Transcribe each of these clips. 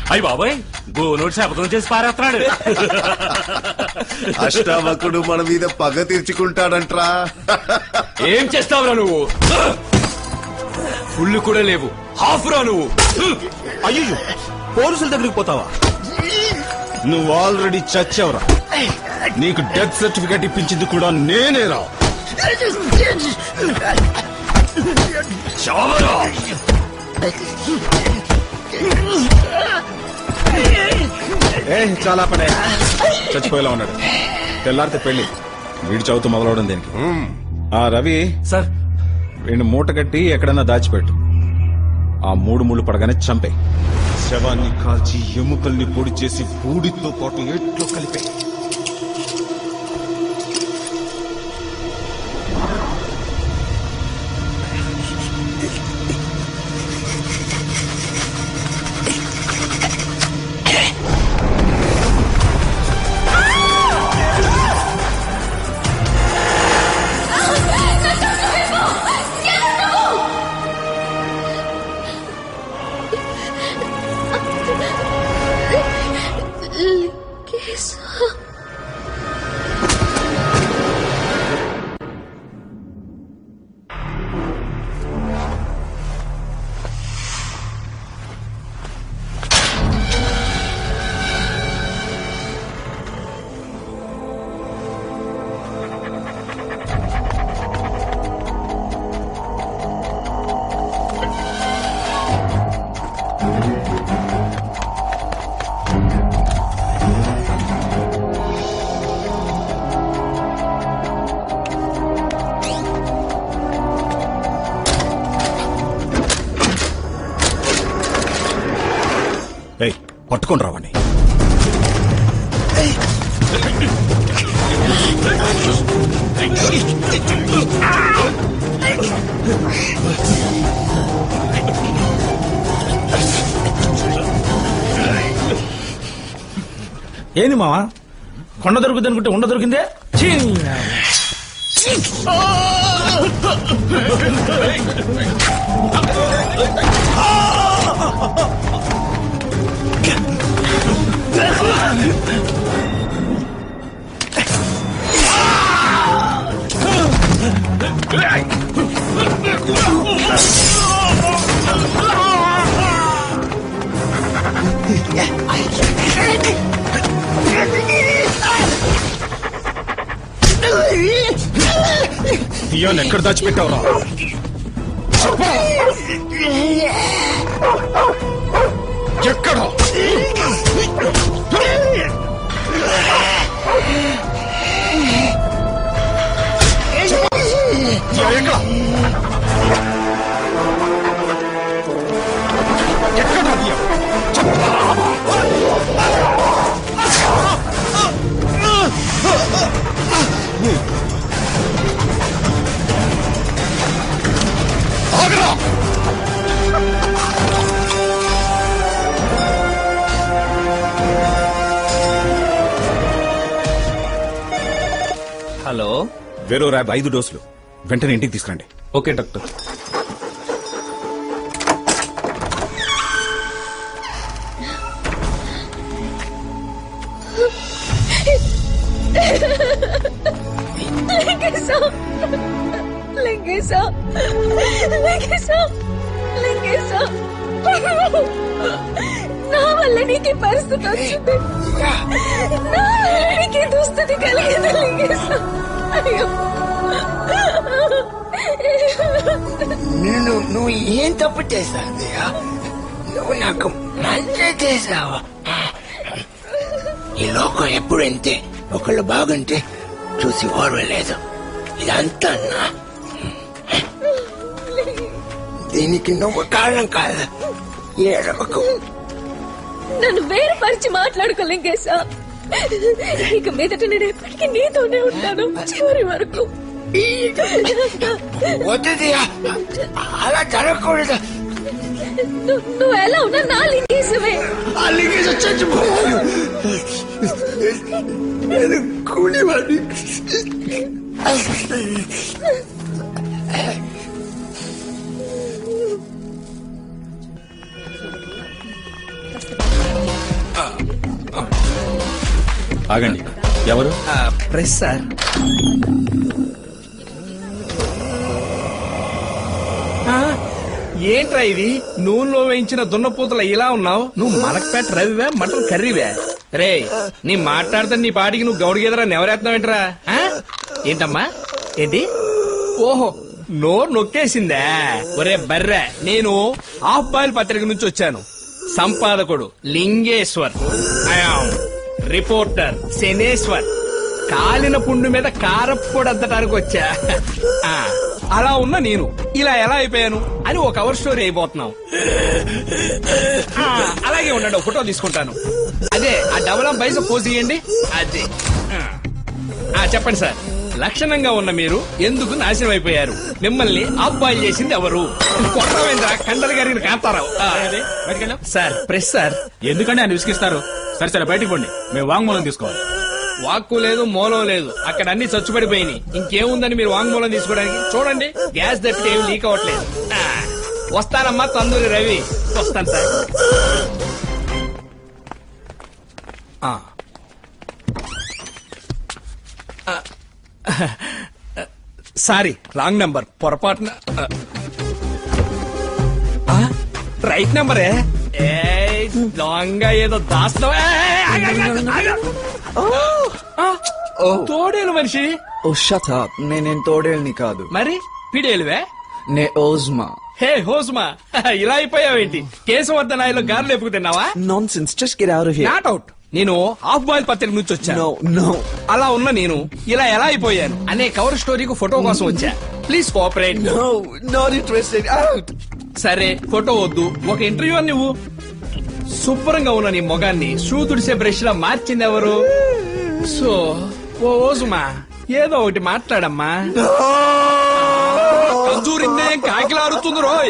అయ్యి బాబాయ్ గోనోటి శపథం చేసి పారేస్తున్నాడు అష్టావకుడు మన మీద పగ తీర్చుకుంటాడంట్రా ఏం చేస్తావురా నువ్వు ఫుల్ కూడా లేవు హాఫ్ రా నువ్వు అయ్యో పోలీసుల దగ్గరికి పోతావా నువ్వు ఆల్రెడీ చచ్చావురా నీకు డెత్ సర్టిఫికేట్ ఇప్పించింది కూడా నేనేరా చావరా ఏ చాలా పడే చచ్చిపోయేలా ఉన్నాడు తెల్లారితే పెళ్లి వీడి చదువుతూ మొదలవడం దేనికి ఆ రవి సార్ వీడిని మూట కట్టి ఎక్కడన్నా దాచిపెట్టు ఆ మూడు ముళ్ళు పడగానే చంపే శవాన్ని కాల్చి ఎముకల్ని పొడి చేసి బూడితో పాటు ఎట్లో కలిపే ఏయ్ పట్టుకొని రావండి ఏంది మావా కొండ దొరుకుతుంది అనుకుంటే ఉండ దొరికిందే ఛీ! బియ్యాన్ని ఎక్కడ దాచిపెట్టావురా ఎక్కడ ఎక్కడ ఎక్కడ బియ్యం ఆగరా హలో వేరో ర్యాబ్ ఐదు డోసులు వెంటనే ఇంటికి తీసుకురండి ఓకే డాక్టర్ లింగేశం లింగేశం లింగేశం లింగేశం నా వల్ల నీకు ఈ పరిస్థితి వచ్చింది నా వల్ల నీకు ఈ దుస్థితి కలిగింది లింగేశం అయ్యో నేను నువ్వు ఏం తప్పు చేశావయ్యా నువ్వు నాకు మంచి చేశావు ఈ లోకం ఎప్పుడు అంతే ఒకళ్ళు బాగుంటే చూసి ఓర్వలేదు ఇదంతా నా దీనికి నువ్వు కారణం కాదు ఏడవకు నన్ను వేరుపరిచి మాట్లాడుకో లింగేశం ఇక మీదట నేను ఎప్పటికీ నీతోనే ఉంటాను చివరి వరకు వద్దుదియా అలా జరగకూడదు ను- నువ్వు ఎలా ఉన్నా నా లింగేశమే అలాగే చచ్చిపోయాను నేను కూలివాడిని ఆగండి ఎవరు ప్రెస్ సార్ ఏంట్రా ఇది నూనెలో వేయించిన దున్నపోతుల ఇలా ఉన్నావు నువ్వు మలక్పేట రవివే మటన్ కర్రీవే రే నీ మాట్లాడితే నీ పాటికి నువ్వు గౌడి గెదరా నెవరేస్తున్నావేంట్రా ఆ? ఏంటమ్మా ఏంటి ఓహో నోరు నొక్కేసిందా ఒరే బర్రె నేను హాఫ్ బాయిల్ పత్రిక నుంచి వచ్చాను సంపాదకుడు లింగేశ్వర్ ఐయామ్ రిపోర్టర్ శనేశ్వర్ కాలిన పుండు మీద కారప్పొడి అద్దటానికి వచ్చా ఆ, అలా ఉన్న నేను ఇలా ఎలా అయిపోయాను అని ఒక కవర్ స్టోరీ అయిపోతున్నాం ఆ, అలాగే ఉండండి ఒక ఫోటో తీసుకుంటాను అదే ఆ డబల్ పైసా పోజ్ ఇయ్యండి అదే ఆ. ఆ, చెప్పండి సార్ లక్షణంగా ఉన్న మీరు ఎందుకు నాశనం అయిపోయారు మిమ్మల్ని అబ్బాయి చేసింది ఎవరు కొట్టవేంద్ర కండలు గారిని కాంతారావు ఆ, సార్ ప్రెస్ సార్ ఎందుకంటే ఆయన విసిగిస్తారు సరే సరే బయటికి పోండి మేము వాంగ్మూలం తీసుకోవాలి వాక్కు లేదు మూలం లేదు అక్కడ అన్ని చచ్చుపడిపోయినాయి ఇంకేముందని మీరు వాంగ్మూలం తీసుకోవడానికి చూడండి గ్యాస్ తప్పితే ఏం లీక్ అవ్వట్లేదు ఆ, వస్తానమ్మా తందూరి రవి వస్తాను సార్ ఆ. ఆ. సారీ రాంగ్ నంబర్ పొరపాటున ఆ, రైట్ నంబరే ఏ దొంగ ఏదో దాస్తావా తోడేలు మనిషి ఓ షట్ అప్ నేనేం తోడేళ్ళని కాదు మరి పిడేలువే నే ఓజ్మా హే హోస్మా ఇలా అయిపోయావేంటి కేశవర్ధనాయలో గారెలు ఎప్పుకు తిన్నావా nonsense just get out here not out నేను హాఫ్ బాయిల్ పత్రిక నుంచి వచ్చాను నో నో అలా ఉన్న నేను ఇలా ఎలా అయిపోయాను అనే కవర్ స్టోరీకి ఫోటో కోసం వచ్చా please cooperate no not interested out సరే ఫోటో వద్దు ఒక ఇంటర్వ్యూ అని నువ్వు శుభ్రంగా ఉన్న నీ మొగాన్ని షూ తుడిసే బ్రష్ లా మార్చింది ఎవరు సో ఓ ఓసుమా ఏదో ఒకటి మాట్లాడమ్మా కంజూరిందే కాకిలాడుతుంది రోయ్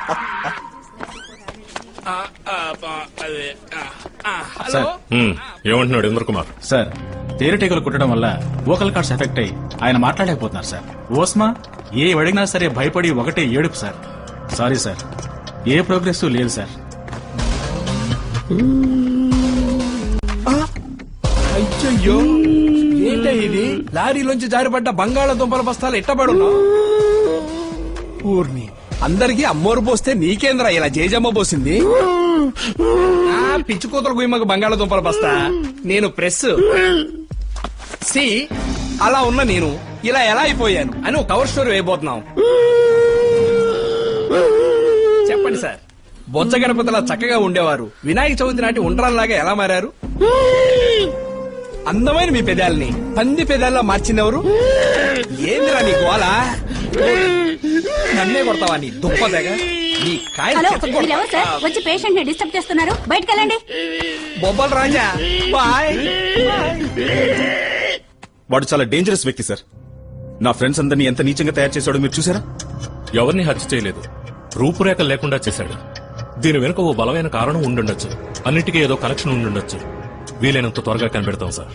ఆ, ఆ, ఆ, అదే, ఆ, ఆ, హలో ఏమంటున్నాడు ఇంద్ర కుమార్ సార్ తేనెటీగలు కుట్టడం వల్ల వోకల్ కార్డ్స్ ఎఫెక్ట్ అయ్యి ఆయన మాట్లాడలేకపోతున్నారు సార్ ఓస్మా ఏ అడిగినా సరే భయపడి ఒకటే ఏడుపు సార్ సారీ సార్ ఏ ప్రోగ్రెస్ లేదు సార్ అయ్యయ్యో ఏంట ఇది లారీలోంచి జారిపడ్డ బంగాళాదుంపల బస్తాలు ఎట్టబడున్నా ఊర్ని అందరికి అమ్మోరు పోస్తే నీకేంద్రా ఇలా జేజమ్మ పోసింది ఆ పిచ్చి కూతురు గుయ్యమ్మకు బంగాళాదుంపల బస్తా నేను ప్రెస్ సి అలా ఉన్న నేను ఇలా ఎలా అయిపోయాను అని ఒక కవర్ స్టోరీ వేయబోతున్నాం చెప్పండి సార్ బొచ్చ గణపతిలా చక్కగా ఉండేవారు వినాయక చవితి నాటి ఉండ్రాల్లాగా ఎలా మారారు అందమైన మీ పెదాల్ని పంది పెదాల్లో మార్చిందెవరు ఏందిరా నీ గోల నన్నే కొడతావా నీ దుప్పదగా నీ కాయలు హలో చెత్త కొడతా. మీరెవరు సార్ వచ్చి పేషెంట్ ని డిస్టర్బ్ చేస్తున్నారు బయటకు వెళ్ళండి బొబ్బల్ రాజా బాయ్ వాడు చాలా డేంజరస్ వ్యక్తి సార్ నా ఫ్రెండ్స్ అందరినీ ఎంత నీచంగా తయారు చేశాడో మీరు చూసారా ఎవరిని హత్య చేయలేదు రూపురేఖలు లేకుండా చేశాడు దీని వెనుక ఓ బలమైన కారణం ఉండుండొచ్చు అన్నిటికీ ఏదో కనెక్షన్ ఉండుండొచ్చు వీలైనంత త్వరగా కనిపెడతాం సార్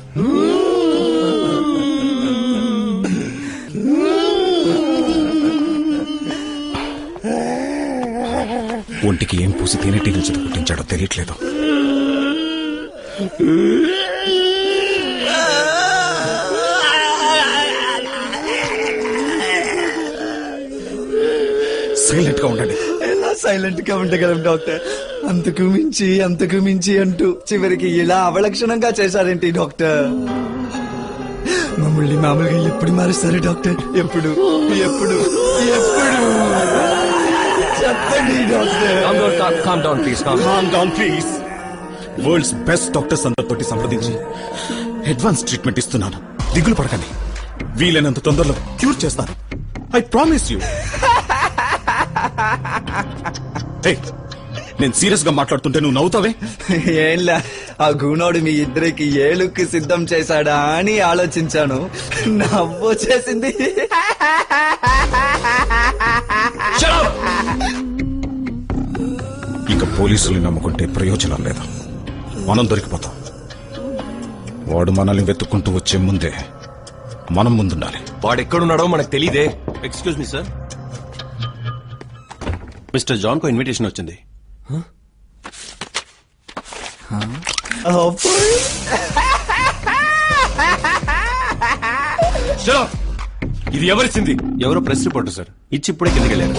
ఒంటికి ఏం పూసి తేనెటీగలు చేత పుట్టించాడో తెలియట్లేదు సైలెంట్ గా ఉండండి ఎలా సైలెంట్ గా ఉండగలం డాక్టర్ అంతకు మించి అంతకు మించి అంటూ చివరికి ఇలా అవలక్షణంగా చేశారేంటి డాక్టర్ మమ్మల్ని మామూలుగా ఎప్పుడు మారుస్తారు డాక్టర్ ఎప్పుడు ఎప్పుడు ఎప్పుడు చెప్పండి doctor calm down please calm down please world's best doctors అందరితోటి సంప్రదించి అడ్వాన్స్ ట్రీట్మెంట్ ఇస్తున్నాను దిగులు పడకండి వీలైనంత తొందరలో క్యూర్ చేస్తాను ఐ ప్రామిస్ యూ నేను సీరియస్ గా మాట్లాడుతుంటే నువ్వు నవ్వుతావే ఏంలా ఆ గూనోడు మీ ఇద్దరికి ఏ లుక్ సిద్ధం చేశాడా అని ఆలోచించాను నవ్వు చేసింది ఇక పోలీసుల్ని నమ్ముకుంటే ప్రయోజనం లేదు మనం దొరికిపోతాం వాడు మనల్ని వెతుక్కుంటూ వచ్చే ముందే మనం ముందుండాలి వాడెక్కడున్నాడో మనకు తెలియదే excuse me sir mister John కో ఇన్విటేషన్ వచ్చింది ఇది ఎవరిచ్చింది ఎవరో ప్రెస్ రిపోర్టర్ సార్ ఇచ్చి ఇప్పుడే కిందకి వెళ్ళారు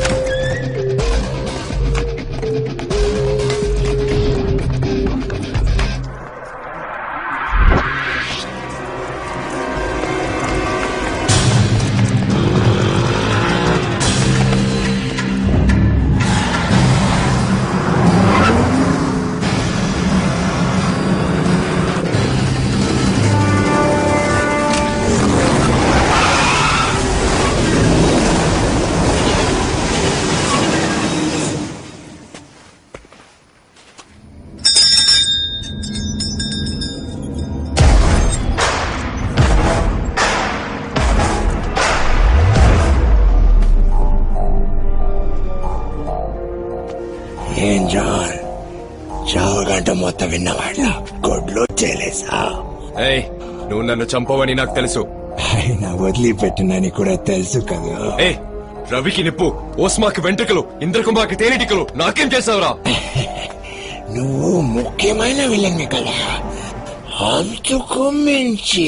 ఏం జాన్ చావు గంట మొత్తం విన్నవాళ్ళ గొడ్లు చేయలేసా ఏయ్ నువ్వు నన్ను చంపవని నాకు తెలుసు ఆయన వదిలిపెట్టినని కూడా తెలుసు కదా ఏ రవికి నిప్పు ఓస్మాకి వెంట్రుకలు ఇంద్రకుమార్కి తేనెటికలు నాకేం చేసావురా నువ్వు ముఖ్యమైన విలన్ని కదా అంతకు మించి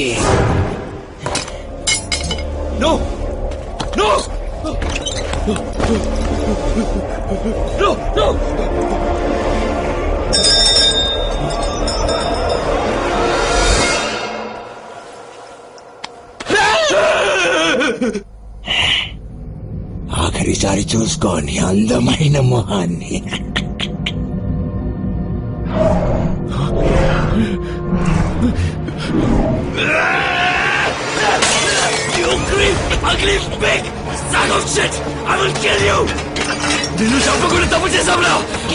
నో నో నో నో ఆఖరిసారి చూసుకోని అందమైన మొహాన్ని నిన్ను చంపకుండా తప్పు చేసావురా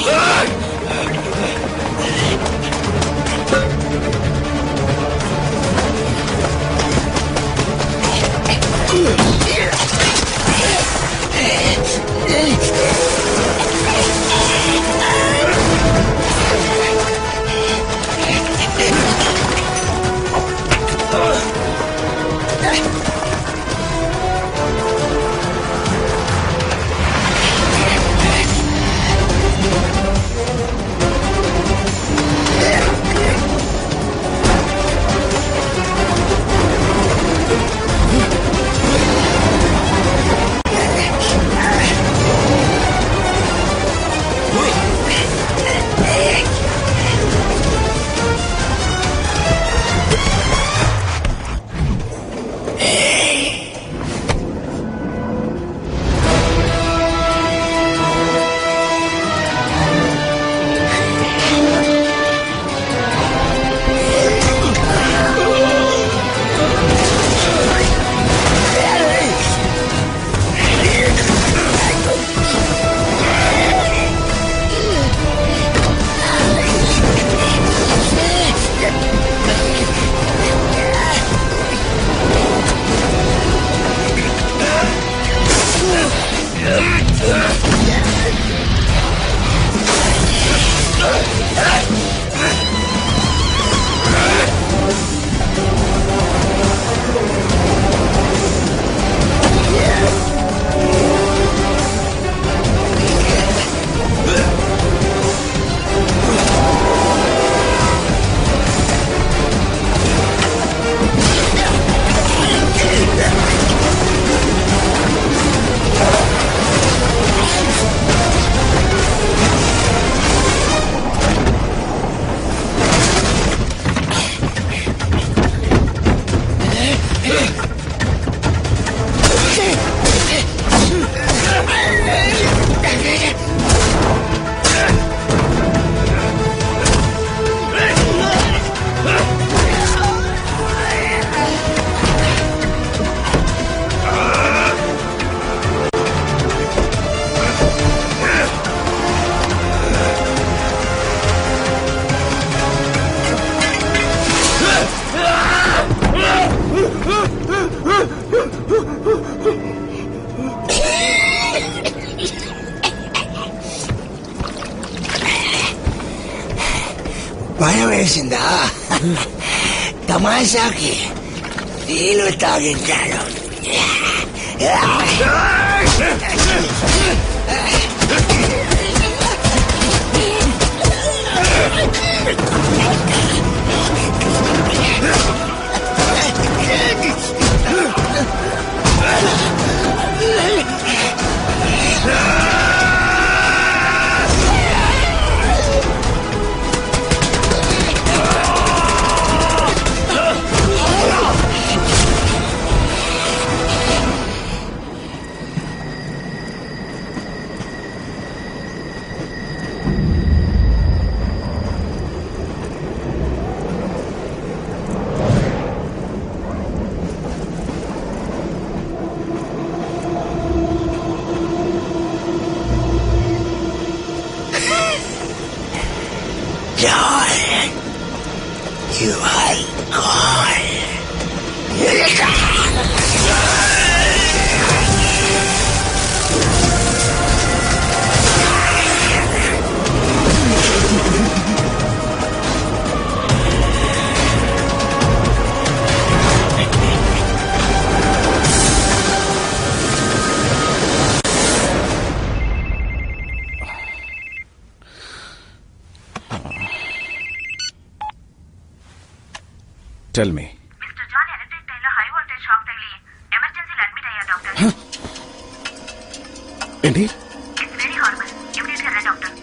భయం వేసిందా తమాషాకి నీళ్లు తాగించాడు Darling, you are gone. Tell me mister John electric tyre లో హై వోల్టేజ్ షాక్ తగిలి ఎమర్జెన్సీలో అడ్మిట్ అయ్యారు డాక్టర్ ఏంటి ఇట్స్ వెరీ హార్బల్ ఇమీడియట్ గా రండి డాక్టర్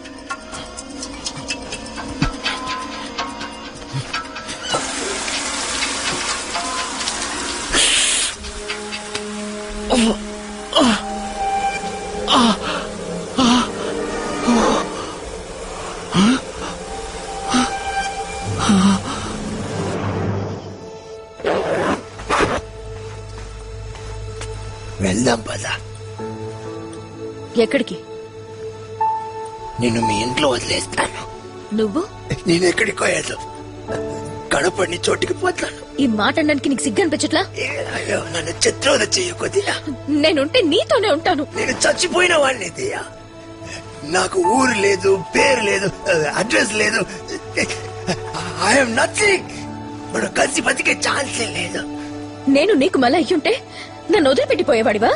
వెళ్దాం పద ఎక్కడికి నిన్ను మీ ఇంట్లో వదిలేస్తాను నువ్వు నేను ఎక్కడికి పోయాను కడపడిని చోటికి పోతాను ఈ మాట అనడానికి నీకు సిగ్గు అనిపించట్లా అయ్యో నన్ను చిత్రోద చెయ్య కొద్దిగా నేనుంటే నీతోనే ఉంటాను నేను చచ్చిపోయిన వాడిని దియా నాకు ఊరు లేదు పేరు లేదు అడ్రస్ లేదు ఐఎమ్ నథింగ్ మనం కలిసి బతికే ఛాన్సే లేదు నేను నీకు మళ్ళీ అయ్యుంటే నన్ను వదిలిపెట్టిపోయేవాడివా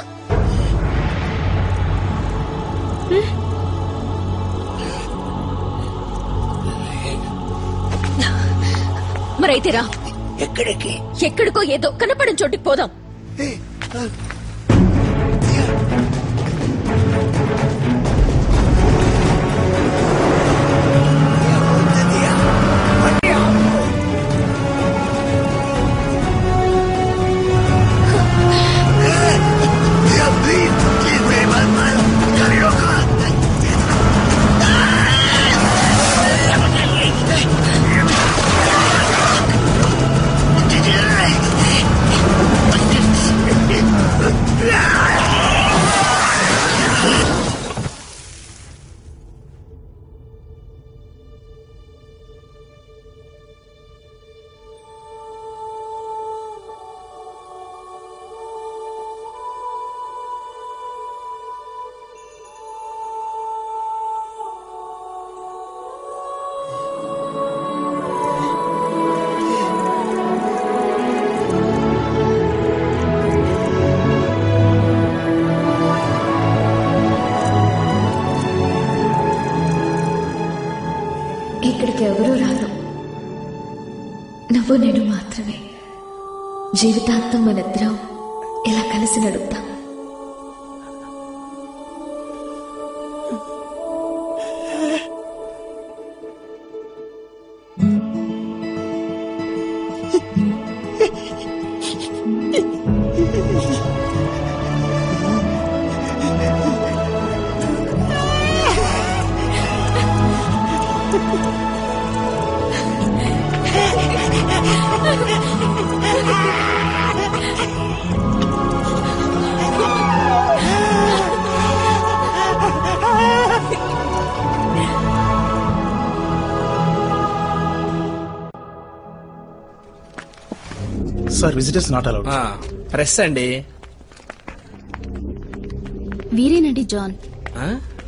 హ్మ్. మరైతే రా ఎక్కడికి ఎక్కడికో ఏదో కనపడిన చోటికి పోదాం ఇక్కడికి ఎవరూ రారు నువ్వు నేను మాత్రమే జీవితాంతం మనిద్దరం ఇలా కలిసి నడుపుతాం sir visitors not allowed press అండి వీరేనండి జాన్ ఆ?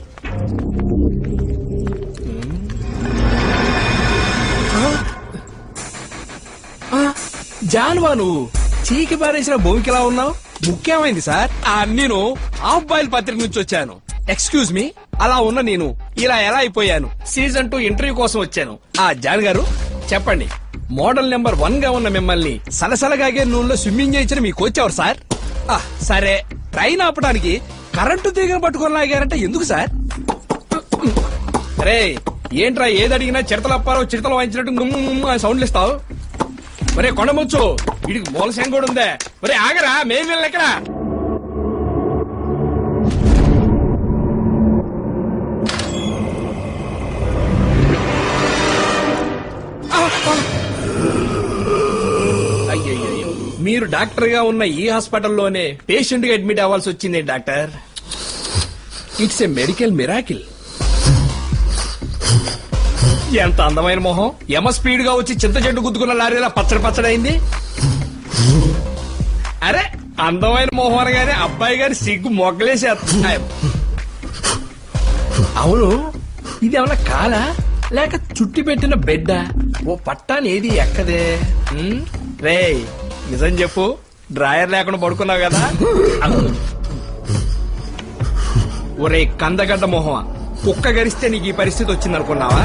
ఆ, జాన్వా నువ్వు చీకి పారేసిన భూమికి ఎలా ఉన్నావు ముఖ్యమైంది సార్ ఆ, నేను హాఫ్ బాయిల్ పత్రిక నుంచి వచ్చాను ఎక్స్క్యూజ్ మీ అలా ఉన్న నేను ఇలా ఎలా అయిపోయాను సీజన్ టూ ఇంటర్వ్యూ కోసం వచ్చాను ఆ జాన్ గారు చెప్పండి మోడల్ నెంబర్ వన్ గా ఉన్న మిమ్మల్ని సలసలగాగే నూనెలో స్విమ్మింగ్ చేయించిన మీ కోచ్ ఎవరు సార్ ఆ, సరే ట్రైన్ ఆపడానికి కరెంటు తీగను పట్టుకొని లాగారంటే ఎందుకు సార్ రే ఏంట్రా ఏది అడిగినా చిడతలు చిడతలు వాయించినట్టు గుమ్ము గుమ్ము అని సౌండ్లు ఇస్తావు ఒరే కొండముచ్చు వీడికి మూల శంఖ కూడా ఉందే ఒరే ఆగరా మేం వెళ్ళి ఎక్కడా అయ్యయ్యో మీరు డాక్టర్ గా ఉన్న ఈ హాస్పిటల్లోనే పేషెంట్ గా అడ్మిట్ అవ్వాల్సి వచ్చింది doctor it's a medical miracle ఎంత అందమైన మొహం ఎమ స్పీడ్ గా వచ్చి చింత చెట్టు గుద్దుకున్న లారీలా పచ్చడి పచ్చడి అయింది అరే అందమైన మొహం అనగానే అబ్బాయి గారి సిగ్గు మొగ్గలేసేస్తున్నాయి అవును ఇది ఏమన్నా కాలా లేక చుట్టి పెట్టిన బెడ్డ ఓ పట్టాని ఏది ఎక్కదే ఉమ్, రేయ్ నిజం చెప్పు డ్రాయర్ లేకుండా పడుకున్నావు కదా ఒరే కందగడ్డ మొహం కుక్క గరిస్తే నీకు ఈ పరిస్థితి వచ్చింది అనుకున్నావా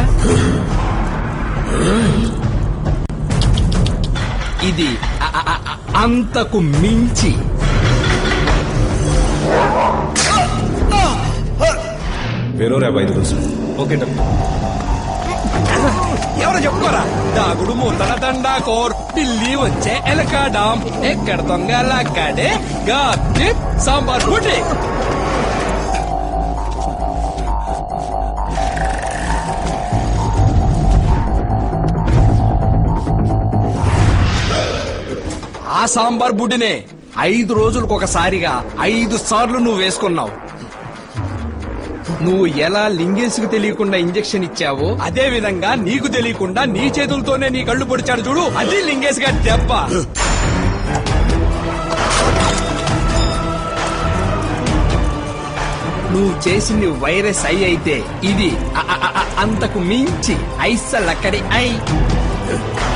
ఇది అ- అ- అ- అంతకు మించి వేరే ఐదు రోజులు ఓకే ఎవరో చెప్పుకోరా దాగుడు మూతల దండా కోర్ ఢిల్లీ వచ్చే ఎలక డామ్ ఎక్కడ దొంగ లాగాడే గాడి సాంబార్ బుటి ఆ సాంబార్ బుడ్డినే ఐదు రోజులకు ఒకసారిగా ఐదు సార్లు నువ్వు వేసుకున్నావు నువ్వు ఎలా లింగేసుకు తెలియకుండా ఇంజెక్షన్ ఇచ్చావో అదే విధంగా నీకు తెలియకుండా నీ చేతులతోనే నీ కళ్ళు పొడిచాడు చూడు అది లింగేష్ గారి దెబ్బ నువ్వు చేసింది వైరస్ ఐ అయితే ఇది అ- అ- అ- అంతకు మించి ఐసలక్కడి ఐ